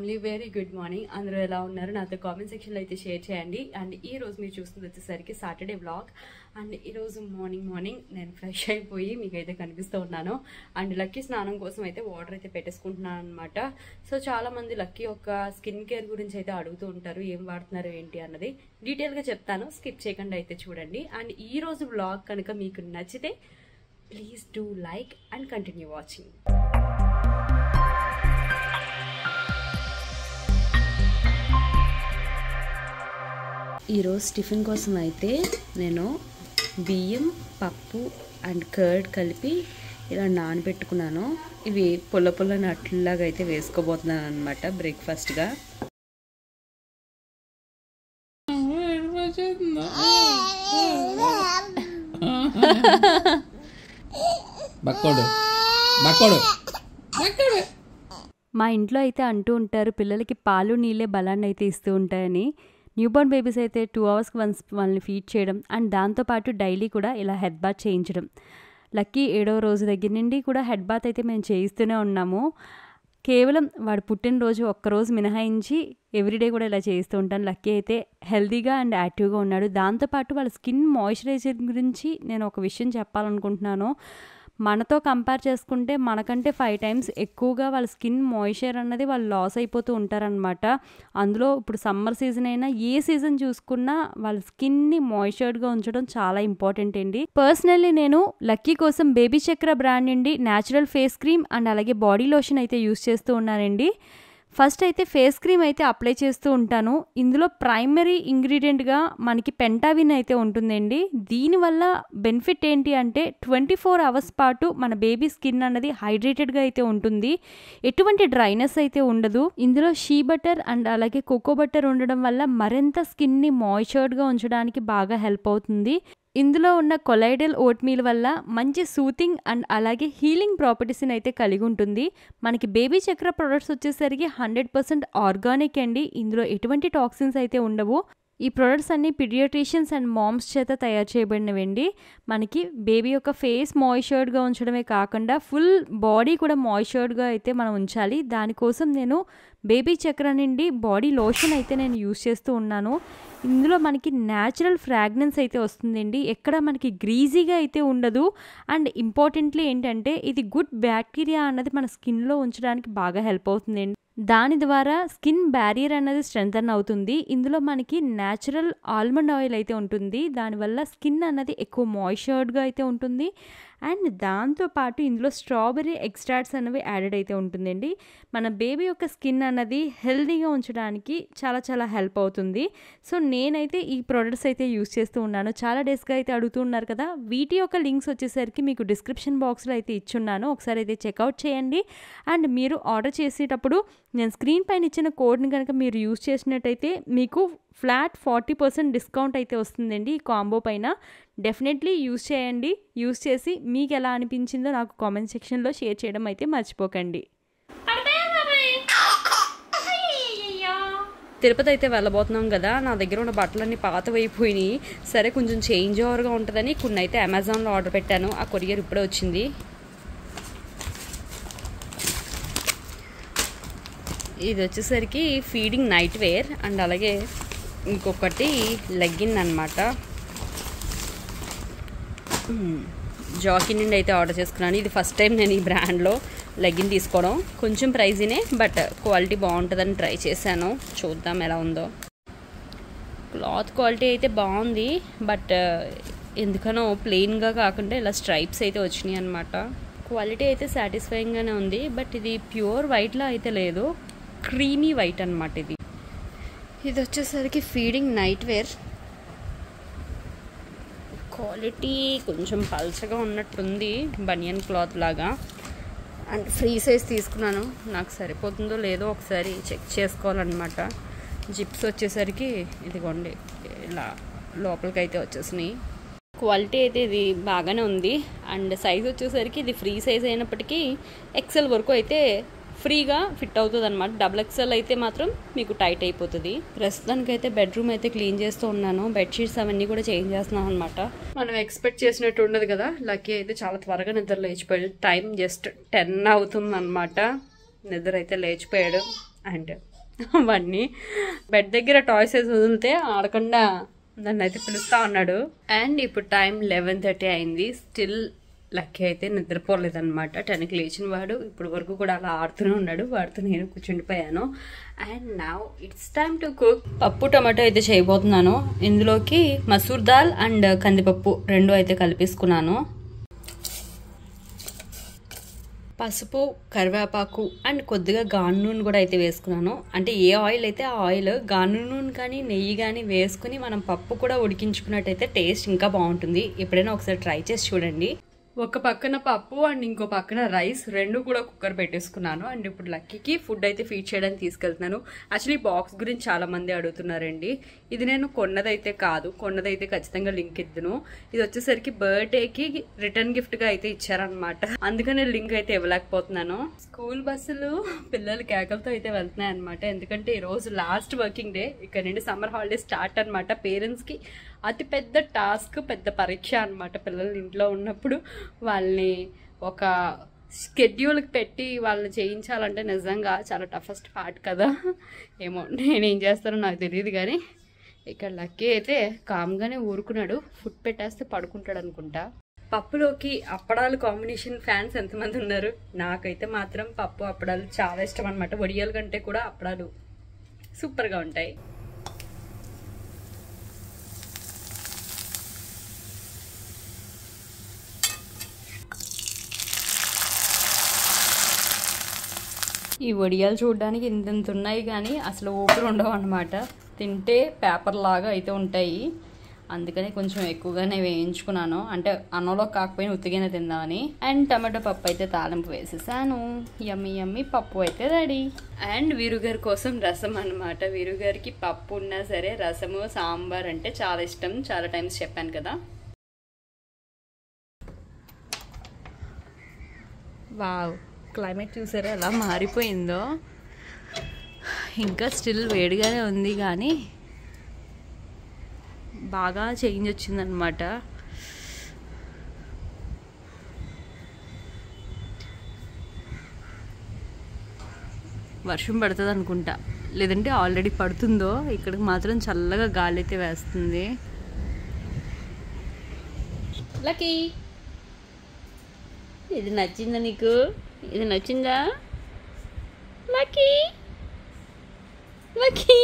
Family very good morning అందరూ ఎలా ఉన్నారు నాతో కామెంట్ సెక్షన్లో అయితే షేర్ చేయండి అండ్ ఈ రోజు మీరు చూస్తుంది వచ్చేసరికి సాటర్డే వ్లాగ్ అండ్ ఈ రోజు మార్నింగ్ మార్నింగ్ నేను ఫ్రెష్ అయిపోయి మీకైతే కనిపిస్తూ ఉన్నాను అండ్ లక్కీ స్నానం కోసం అయితే వాటర్ అయితే పెట్టేసుకుంటున్నాను అనమాట సో చాలా మంది లక్కీ యొక్క స్కిన్ కేర్ గురించి అయితే అడుగుతూ ఉంటారు ఏం వాడుతున్నారు ఏంటి అన్నది డీటెయిల్గా చెప్తాను స్కిప్ చేయకుండా అయితే చూడండి అండ్ ఈ రోజు వ్లాగ్ కనుక మీకు నచ్చితే please do like and continue watching ఈరోజు టిఫిన్ కోసం అయితే నేను బియ్యం పప్పు అండ్ కర్డ్ కలిపి ఇలా నానబెట్టుకున్నాను ఇవి పుల్ల పుల్ల నట్లులాగా అయితే వేసుకోబోతున్నాను అనమాట బ్రేక్ఫాస్ట్గా బక్కోడు బక్కోడు బక్కోడు మా ఇంట్లో అయితే అంటూ ఉంటారు పిల్లలకి పాలు నీళ్ళే బలాన్ని అయితే ఇస్తూ ఉంటాయని న్యూబోర్న్ బేబీస్ అయితే టూ అవర్స్కి వన్స్ వాళ్ళని ఫీడ్ చేయడం అండ్ దాంతోపాటు డైలీ కూడా ఇలా హెడ్ బాత్ చేయించడం లక్కీ ఏడవ రోజు దగ్గర నుండి కూడా హెడ్ బాత్ అయితే మేము చేయిస్తూనే ఉన్నాము కేవలం వాడు పుట్టినరోజు ఒక్కరోజు మినహాయించి ఎవ్రీడే కూడా ఇలా చేస్తూ ఉంటాను లక్కీ అయితే హెల్తీగా అండ్ యాక్టివ్గా ఉన్నాడు దాంతోపాటు వాళ్ళ స్కిన్ మాయిశ్చరైజర్ గురించి నేను ఒక విషయం చెప్పాలనుకుంటున్నాను మనతో కంపేర్ చేసుకుంటే మనకంటే ఫైవ్ టైమ్స్ ఎక్కువగా వాళ్ళ స్కిన్ మాయిశ్చర్ అన్నది వాళ్ళు లాస్ అయిపోతూ ఉంటారనమాట అందులో ఇప్పుడు సమ్మర్ సీజన్ అయినా ఏ సీజన్ చూసుకున్నా వాళ్ళ స్కిన్ని మాయిశ్చర్డ్గా ఉంచడం చాలా ఇంపార్టెంట్ అండి పర్సనల్లీ నేను లక్కీ కోసం బేబీ చక్ర బ్రాండ్ నుండి న్యాచురల్ ఫేస్ క్రీమ్ అండ్ అలాగే బాడీ లోషన్ అయితే యూస్ చేస్తూ ఉన్నానండి ఫస్ట్ అయితే ఫేస్ క్రీమ్ అయితే అప్లై చేస్తూ ఉంటాను ఇందులో ప్రైమరీ ఇంగ్రీడియంట్గా మనకి పెంటావిన్ అయితే ఉంటుందండి దీనివల్ల బెనిఫిట్ ఏంటి అంటే ట్వంటీ ఫోర్ అవర్స్ పాటు మన బేబీ స్కిన్ అన్నది హైడ్రేటెడ్గా అయితే ఉంటుంది ఎటువంటి డ్రైనెస్ అయితే ఉండదు ఇందులో షీ బటర్ అండ్ అలాగే కోకో బటర్ ఉండడం వల్ల మరింత స్కిన్ని మాయిశ్చర్డ్గా ఉంచడానికి బాగా హెల్ప్ అవుతుంది ఇందులో ఉన్న కొలైడల్ ఓట్మీల్ వల్ల మంచి సూతింగ్ అండ్ అలాగే హీలింగ్ ప్రాపర్టీస్ని అయితే కలిగి ఉంటుంది మనకి బేబీ చక్ర ప్రొడక్ట్స్ వచ్చేసరికి హండ్రెడ్ పర్సెంట్ ఆర్గానిక్ అండి ఇందులో ఎటువంటి టాక్సిన్స్ అయితే ఉండవు ఈ ప్రొడక్ట్స్ అన్ని పిడియోట్రిషియన్స్ అండ్ మామ్స్ చేత తయారు చేయబడినవండి మనకి బేబీ యొక్క ఫేస్ మాయిశ్చర్డ్గా ఉంచడమే కాకుండా ఫుల్ బాడీ కూడా మాయిశ్చర్డ్గా అయితే మనం ఉంచాలి దానికోసం నేను బేబీ చక్ర నుండి బాడీ లోషన్ అయితే నేను యూస్ చేస్తూ ఉన్నాను ఇందులో మనకి న్యాచురల్ ఫ్రాగ్రెన్స్ అయితే వస్తుందండి ఎక్కడ మనకి గ్రీజీగా అయితే ఉండదు అండ్ ఇంపార్టెంట్లీ ఏంటంటే ఇది గుడ్ బ్యాక్టీరియా అన్నది మన స్కిన్లో ఉంచడానికి బాగా హెల్ప్ అవుతుందండి దాని ద్వారా స్కిన్ బ్యారియర్ అనేది స్ట్రెంథన్ అవుతుంది ఇందులో మనకి న్యాచురల్ ఆల్మండ్ ఆయిల్ అయితే ఉంటుంది దానివల్ల స్కిన్ అన్నది ఎక్కువ మాయిశ్చర్డ్గా అయితే ఉంటుంది అండ్ దాంతోపాటు ఇందులో స్ట్రాబెర్రీ ఎక్స్ట్రాట్స్ అనేవి యాడెడ్ అయితే ఉంటుందండి మన బేబీ యొక్క స్కిన్ అన్నది హెల్దీగా ఉంచడానికి చాలా చాలా హెల్ప్ అవుతుంది సో నేనైతే ఈ ప్రొడక్ట్స్ అయితే యూస్ చేస్తూ ఉన్నాను చాలా డేస్గా అయితే అడుగుతూ ఉన్నారు కదా వీటి యొక్క లింక్స్ వచ్చేసరికి మీకు డిస్క్రిప్షన్ బాక్స్లో అయితే ఇచ్చున్నాను ఒకసారి అయితే చెక్అవుట్ చేయండి అండ్ మీరు ఆర్డర్ చేసేటప్పుడు నేను స్క్రీన్ పైన ఇచ్చిన కోడ్ని కనుక మీరు యూస్ చేసినట్టయితే మీకు ఫ్లాట్ ఫార్టీ పర్సెంట్ డిస్కౌంట్ అయితే వస్తుందండి ఈ కాంబో పైన డెఫినెట్లీ యూస్ చేయండి యూస్ చేసి మీకు ఎలా అనిపించిందో నాకు కామెంట్ సెక్షన్లో షేర్ చేయడం అయితే మర్చిపోకండి తిరుపతి అయితే వెళ్ళబోతున్నాం కదా నా దగ్గర ఉన్న బట్టలన్నీ పాతవైపోయినాయి సరే కొంచెం చేంజ్ ఓవర్గా ఉంటుందని కొన్ని అయితే అమెజాన్లో ఆర్డర్ పెట్టాను ఆ కొరియర్ ఇప్పుడే వచ్చింది ఇది వచ్చేసరికి ఫీడింగ్ నైట్ వేర్ అండ్ అలాగే ఇంకొకటి లెగ్గిన్ అనమాట జాకీ నుండి అయితే ఆర్డర్ చేసుకున్నాను ఇది ఫస్ట్ టైం నేను ఈ బ్రాండ్లో లెగ్గిన్ తీసుకోవడం కొంచెం ప్రైజీనే బట్ క్వాలిటీ బాగుంటుందని ట్రై చేశాను చూద్దాం ఎలా ఉందో క్లాత్ క్వాలిటీ అయితే బాగుంది బట్ ఎందుకనో ప్లెయిన్గా కాకుండా ఇలా స్ట్రైప్స్ అయితే వచ్చినాయి అనమాట క్వాలిటీ అయితే సాటిస్ఫైయింగ్గానే ఉంది బట్ ఇది ప్యూర్ వైట్లా అయితే లేదు క్రీమీ వైట్ అనమాట ఇది ఇది వచ్చేసరికి ఫీడింగ్ నైట్ వేర్ క్వాలిటీ కొంచెం పల్చగా ఉన్నట్టుంది బనియన్ క్లాత్ లాగా అండ్ ఫ్రీ సైజ్ తీసుకున్నాను నాకు సరిపోతుందో లేదో ఒకసారి చెక్ చేసుకోవాలన్నమాట జిప్స్ వచ్చేసరికి ఇదిగోండి ఇలా లోపలికి అయితే వచ్చేసినాయి క్వాలిటీ అయితే ఇది బాగానే ఉంది అండ్ సైజ్ వచ్చేసరికి ఇది ఫ్రీ సైజ్ అయినప్పటికీ ఎక్సెల్ వరకు అయితే ఫ్రీగా ఫిట్ అవుతుంది అనమాట డబుల్ ఎక్స్ఎల్ అయితే మాత్రం మీకు టైట్ అయిపోతుంది ప్రస్తుతానికైతే బెడ్రూమ్ అయితే క్లీన్ చేస్తూ ఉన్నాను బెడ్షీట్స్ అవన్నీ కూడా చేంజ్ చేస్తున్నాం అనమాట మనం ఎక్స్పెక్ట్ చేసినట్టు ఉండదు కదా లక్కీ అయితే చాలా త్వరగా నిద్ర లేచిపోయాడు టైం జస్ట్ టెన్ అవుతుంది అనమాట నిద్ర అయితే లేచిపోయాడు అండ్ అవన్నీ బెడ్ దగ్గర టాయ్స్ వేసి వదిలితే ఆడకుండా నన్ను అయితే పిలుస్తా ఉన్నాడు అండ్ ఇప్పుడు టైం లెవెన్ థర్టీ అయింది స్టిల్ లక్కీ అయితే నిద్రపోలేదన్నమాట టెన్కి లేచిన వాడు ఇప్పుడు వరకు కూడా అలా ఆడుతూనే ఉన్నాడు వాడితో నేను కూర్చుండిపోయాను and now it's time to cook పప్పు టమాటో అయితే చేయబోతున్నాను ఇందులోకి మసూర్ దాల్ అండ్ కందిపప్పు రెండు అయితే కలిపేసుకున్నాను పసుపు కరివేపాకు అండ్ కొద్దిగా గాను నూనె కూడా అయితే వేసుకున్నాను అంటే ఏ ఆయిల్ అయితే ఆ ఆయిల్ గాను నూనె కానీ నెయ్యి కానీ వేసుకుని మనం పప్పు కూడా ఉడికించుకున్నట్టయితే టేస్ట్ ఇంకా బాగుంటుంది ఎప్పుడైనా ఒకసారి ట్రై చేసి చూడండి ఒక పక్కన పప్పు అండ్ ఇంకో పక్కన రైస్ రెండు కూడా కుక్కర్ పెట్టేసుకున్నాను అండ్ ఇప్పుడు లక్కీకి ఫుడ్ అయితే ఫీడ్ చేయడానికి తీసుకెళ్తున్నాను యాక్చువల్లీ బాక్స్ గురించి చాలా మంది అడుగుతున్నారండి ఇది నేను కొన్నదైతే కాదు కొన్నదైతే ఖచ్చితంగా లింక్ ఇద్దును ఇది వచ్చేసరికి బర్త్డేకి రిటర్న్ గిఫ్ట్ గా అయితే ఇచ్చారనమాట అందుకనే లింక్ అయితే ఇవ్వలేకపోతున్నాను స్కూల్ బస్సులు పిల్లలు కేకలతో అయితే వెళ్తున్నాయి అనమాట ఎందుకంటే ఈ రోజు లాస్ట్ వర్కింగ్ డే ఇక్కడ నుండి సమ్మర్ హాలిడే స్టార్ట్ అనమాట పేరెంట్స్ కి అతి పెద్ద టాస్క్ పెద్ద పరీక్ష అనమాట పిల్లలు ఇంట్లో ఉన్నప్పుడు వాళ్ళని ఒక స్కెడ్యూల్కి పెట్టి వాళ్ళని చేయించాలంటే నిజంగా చాలా టఫెస్ట్ పార్ట్ కదా ఏమో నేనేం చేస్తానో నాకు తెలియదు కానీ ఇక్కడ లక్కీ అయితే కామ్గానే ఊరుకున్నాడు ఫుడ్ పెట్టేస్తే పడుకుంటాడు అనుకుంటా పప్పులోకి అప్పడాలు కాంబినేషన్ ఫ్యాన్స్ ఎంతమంది ఉన్నారు నాకైతే మాత్రం పప్పు అప్పడాలు చాలా ఇష్టం అనమాట వడియాల కంటే కూడా అప్పడాలు సూపర్గా ఉంటాయి ఈ వడియాలు చూడడానికి ఇంత ఇంత ఉన్నాయి కానీ అసలు ఊపిరి ఉండవు అనమాట తింటే పేపర్ లాగా అయితే ఉంటాయి అందుకని కొంచెం ఎక్కువగానే వేయించుకున్నాను అంటే అన్నంలో కాకపోయినా ఉత్తిగానే తిందామని అండ్ టమాటో పప్పు అయితే తాలింపు వేసేసాను యమ్మి యమ్మి పప్పు అయితే రెడీ అండ్ వీరుగారి కోసం రసం అనమాట వీరుగారికి పప్పు ఉన్నా సరే రసము సాంబార్ అంటే చాలా ఇష్టం చాలా టైమ్స్ చెప్పాను కదా వావ్ క్లైమేట్ చూసారా ఎలా మారిపోయిందో ఇంకా స్టిల్ వేడిగానే ఉంది కానీ బాగా చేంజ్ వచ్చిందనమాట వర్షం పడుతుంది అనుకుంటా లేదంటే ఆల్రెడీ పడుతుందో ఇక్కడికి మాత్రం చల్లగా గాలి అయితే వేస్తుంది లక్కీ ఇది నచ్చిందా నీకు ఇది నచ్చిందా లక్కీ లక్కీ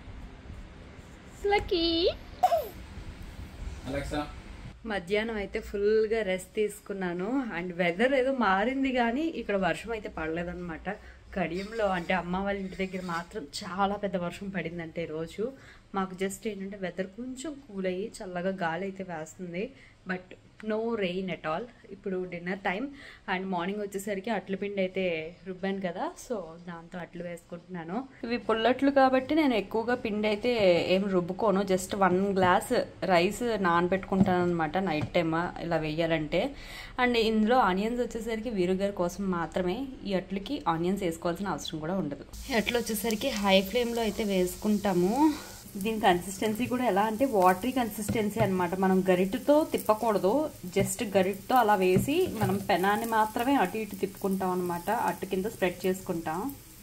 లక్కీ అలెక్సా మధ్యాహ్నం అయితే ఫుల్గా రెస్ట్ తీసుకున్నాను అండ్ వెదర్ ఏదో మారింది కానీ ఇక్కడ వర్షం అయితే పడలేదన్నమాట కడియంలో అంటే అమ్మ వాళ్ళ ఇంటి దగ్గర మాత్రం చాలా పెద్ద వర్షం పడిందంటే రోజు మాకు జస్ట్ ఏంటంటే వెదర్ కొంచెం కూల్ అయ్యి చల్లగా గాలి అయితే వేస్తుంది but no rain at all ఇప్పుడు డిన్నర్ టైం అండ్ మార్నింగ్ వచ్చేసరికి అట్ల పిండి అయితే రుబ్బాను కదా సో దాంతో అట్లు వేసుకుంటున్నాను ఇవి పుల్లట్లు కాబట్టి నేను ఎక్కువగా పిండి అయితే ఏం రుబ్బుకోను జస్ట్ వన్ గ్లాస్ రైస్ నానబెట్టుకుంటాను అనమాట నైట్ టైమ్ ఇలా వేయాలంటే అండ్ ఇందులో ఆనియన్స్ వచ్చేసరికి వీరుగారి కోసం మాత్రమే ఈ అట్లకి ఆనియన్స్ వేసుకోవాల్సిన అవసరం కూడా ఉండదు అట్లు వచ్చేసరికి హై ఫ్లేమ్లో అయితే వేసుకుంటాము దీని కన్సిస్టెన్సీ కూడా ఎలా అంటే వాటరీ కన్సిస్టెన్సీ అనమాట మనం గరిటతో తిప్పకూడదు జస్ట్ గరిటతో అలా వేసి మనం పెనాన్ని మాత్రమే అటు ఇటు తిప్పుకుంటాం అనమాట అటు కింద స్ప్రెడ్ చేసుకుంటాం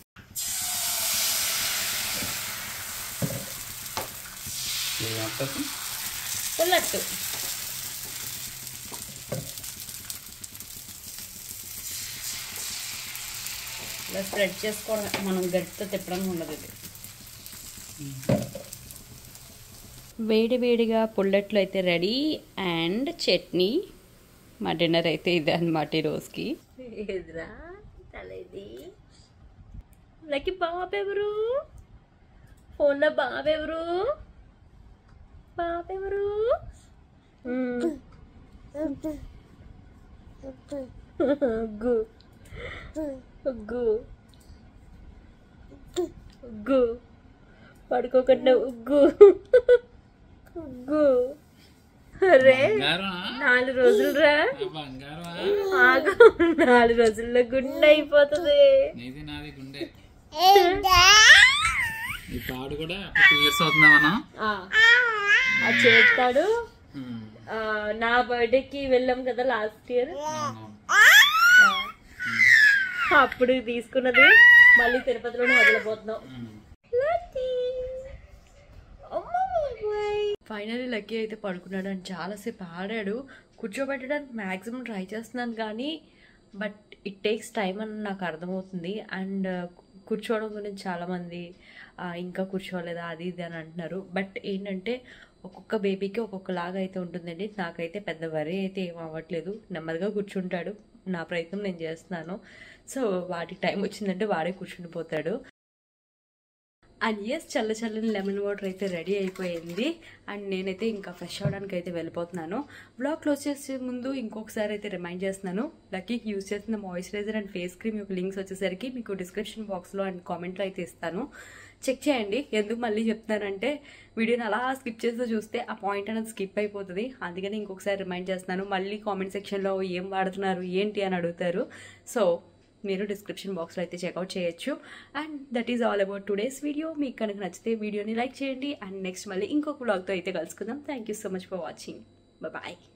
ఏమంటుంది పుల్లట్టు ఇలా స్ప్రెడ్ చేసుకోవడం మనం గట్టితో తిప్పడం ఉండదు ఇది వేడి వేడిగా పుల్లట్లు అయితే రెడీ అండ్ చట్నీ మా డిన్నర్ అయితే ఇదే అనమాట ఈ రోజుకి ఎదురా తలేది లకి బాబెవరు ఫోన్లో బాబెవరు బాబెవరు ఉగ్గు ఉగ్గు ఉగ్గు పడుకోకుండా ఉగ్గు ఉగ్గు అరే బంగారం నాలుగు రోజులు రా బంగారం ఆగు నాలుగు రోజుల్లో గుండె అయిపోతుంది నీది నాది గుండె ఈ పాడు కూడా టూ ఇయర్స్ అవుతుందా మనం అది చేస్తాడు ఆ, నా బర్త్డేకి వెళ్ళాం కదా లాస్ట్ ఇయర్ అవును. అప్పుడు తీసుకున్నది మళ్ళీ తిరుపతిలోనే వదిలిపోతున్నాం ఫైనల్లీ లక్కీ అయితే పడుకున్నాడు అండ్ చాలాసేపు ఆడాడు కూర్చోబెట్టడానికి మ్యాక్సిమం ట్రై చేస్తున్నాను కానీ బట్ ఇట్ టేక్స్ టైం అని నాకు అర్థమవుతుంది అండ్ కూర్చోవడం గురించి చాలామంది ఆ, ఇంకా కూర్చోలేదా అది ఇది అని అంటున్నారు బట్ ఏంటంటే ఒక్కొక్క బేబీకి ఒక్కొక్కలాగా అయితే ఉంటుందండి నాకైతే పెద్ద వరి అయితే ఏం అవ్వట్లేదు నెమ్మదిగా కూర్చుంటాడు నా ప్రయత్నం నేను చేస్తున్నాను సో వాటికి టైం వచ్చిందంటే వాడే కూర్చుండిపోతాడు అండ్ ఎస్ చల్ల చల్లని లెమన్ వాటర్ అయితే రెడీ అయిపోయింది అండ్ నేనైతే ఇంకా ఫ్రెష్ అవ్వడానికి అయితే వెళ్ళిపోతున్నాను బ్లాగ్ క్లోజ్ చేసే ముందు ఇంకొకసారి అయితే రిమైండ్ చేస్తున్నాను లక్కీకి యూస్ చేసిన మాయిశ్చరైజర్ అండ్ ఫేస్ క్రీమ్ యొక్క లింక్స్ వచ్చేసరికి మీకు డిస్క్రిప్షన్ బాక్స్లో అండ్ కామెంట్లో అయితే ఇస్తాను చెక్ చేయండి ఎందుకు మళ్ళీ చెప్తానంటే వీడియోని అలా స్కిప్ చేస్తూ చూస్తే ఆ పాయింట్ అనేది స్కిప్ అయిపోతుంది అందుకని ఇంకొకసారి రిమైండ్ చేస్తున్నాను మళ్ళీ కామెంట్ సెక్షన్లో ఏం వాడుతున్నారు ఏంటి అని అడుగుతారు సో మీరు డిస్క్రిప్షన్ బాక్స్లో అయితే చెక్అవుట్ చేయొచ్చు and that is all about today's video మీకు కనుక నచ్చితే వీడియోని లైక్ చేయండి అండ్ నెక్స్ట్ మళ్ళీ ఇంకొక బ్లాగ్తో అయితే కలుసుకుందాం thank you so much for watching bye